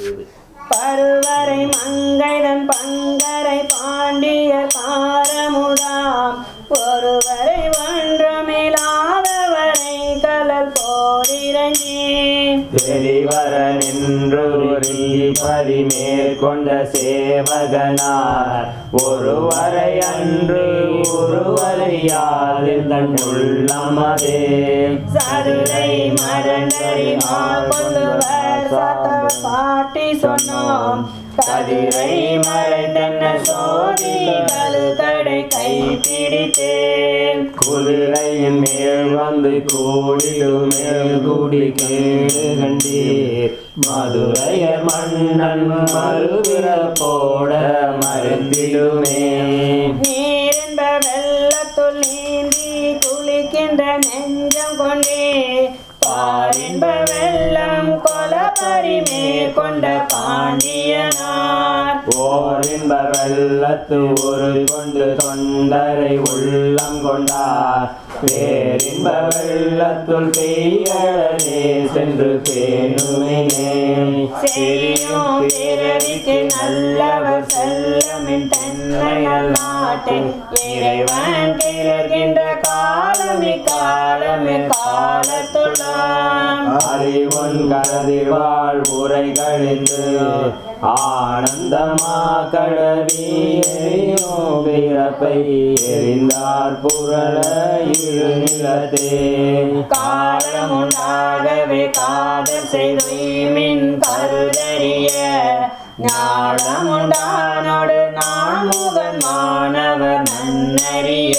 பருவரை மங்கைதன் பங்கரை பாண்டிய காரமுதாம் ஒருவரை ஒன்றுமில்லாதவரை கலல் போரிரங்கி தெரிவர நின்றூரில் பரிமேற்கொண்ட சேவகனார் ஒருவரை அன்று ஒருவரையாதில் தன் உள்ளமதே சதுரை மரங்கரி கொள்ளுவர் சத்தவர் பாட்டி சொன்னோம் கதிரை மறைந்தன சோதி கழுதடை கை பிடித்தேன் குதிரையின் மேல் வந்து கூடிடும் மேல் கூடி கேடு கண்டீர் மதுரையர் மன்னன் மறுவிர போட மருந்திடுமே நீரென்ப வெள்ளத்துள் நீந்தி குளிக்கின்ற நெஞ்சம் கொண்டே பாரின்ப வெள்ளம் கொல பரிமே கொண்ட பாண்டியனார் ஓரின்ப வெள்ளத்து ஒரு கொண்டு தொண்டரை உள்ளம் கொண்டார் பேரின்ப வெள்ளத்துள் பெய்யடனே சென்று பேணுமினே செரியும் பிறவிக்கு நல்லவர் செல்லமின் தென்னை நாட்டின் இறைவன் திரகின்ற காலமி காலமி காலத்துள்ளான் அறிவன் கதிர்வாழ் உரை கழிந்து ஆனந்தமா கடவியோ பிறப்பை எரிந்தார் புரள இரு நிலத்தே காலமுண்டாகவே காதல் செய்து மின் கருதறிய ஞானமுண்டானோடு நான் முகன் மாணவர் நன்னறிய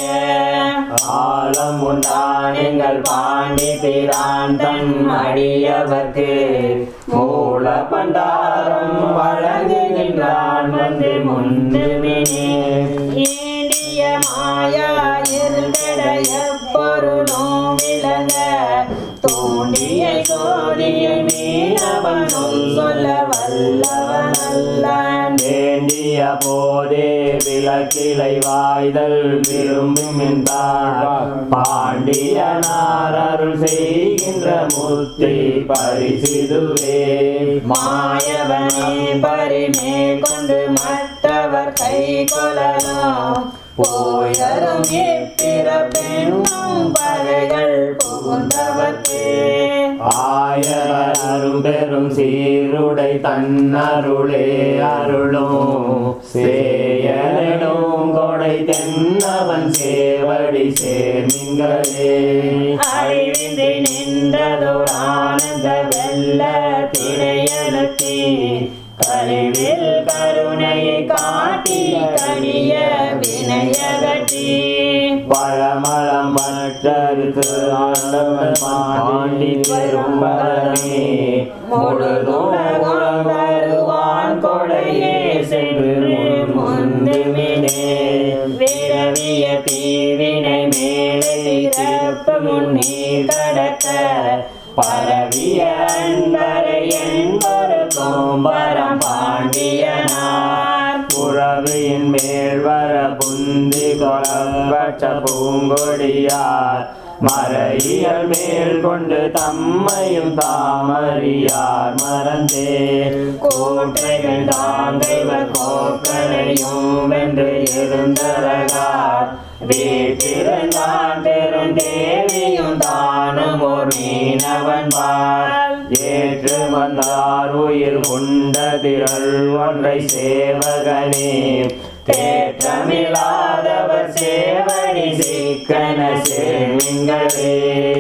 ஆலம் உண்டான் எங்கள் பாண்டி பிரான் தன் அடியவர்க்கு மூல பண்டாரம் வழங்குகின்றான் வந்து முந்துமினே ஏண்டிய மாயா இருந்தட எப்பொருளும் விளங்க தூண்டிய சோழிய மீனவனும் சொல்ல வல்லவன் அல்லன் வேண்டிய போதே விளக்கிளை வாய்தல் விரும்புகின்றார் பாண்டியனார் அருள் செய்கின்ற முத்தி பரிசிதுவே மாயவனே பரிமே கொண்டு மற்றவர் கை கொள்ளலாம் போயரும் எப்பிற பெண்ணும் பகைகள் புகுந்தவர்க்கு ஆயவர் அரும் பெரும் சீருடை தன்னருளே அருளும் சேயலும் கொடை தென்னவன் சேவடி சேர்மிங்களே அழிவின்றி நின்றதோர் ஆனந்த வெள்ள திரையழுத்தி கழிவில் கருணையை காட்டி கனிய வினயகட்டி பழமளம் மற்றருக்கு ஆண்டவன் பாண்டி பெரும்பரமே முழுதுலகம் வருவான் கொடையே சென்று முந்துமினே விரவிய தீவினை மேலே இறப்பு முன்னே கடக்க பரவிய அன்பரை என்பொரு கோம்பரம் பாண்டியனார் புறவியின் மேல் வர புந்தி கொளப்பட்ட பூங்கொடியார் மறையல் மேல் கொண்டு தம்மையும் தாமறியார் மறந்தே கோட்டைகள் தாங்கைவர் கோக்களையும் வென்று இருந்தரகார் வீட்டிருந்தான் பெருந்தேவியும் தானும் ஒரு மீனவன் பால் ஏற்று வந்தார் உயிர் உண்ட திரள் ஒன்றை சேவகனே தேற்றமில்லாதவர் சேவடி சிக்கன சேர்மிங்களே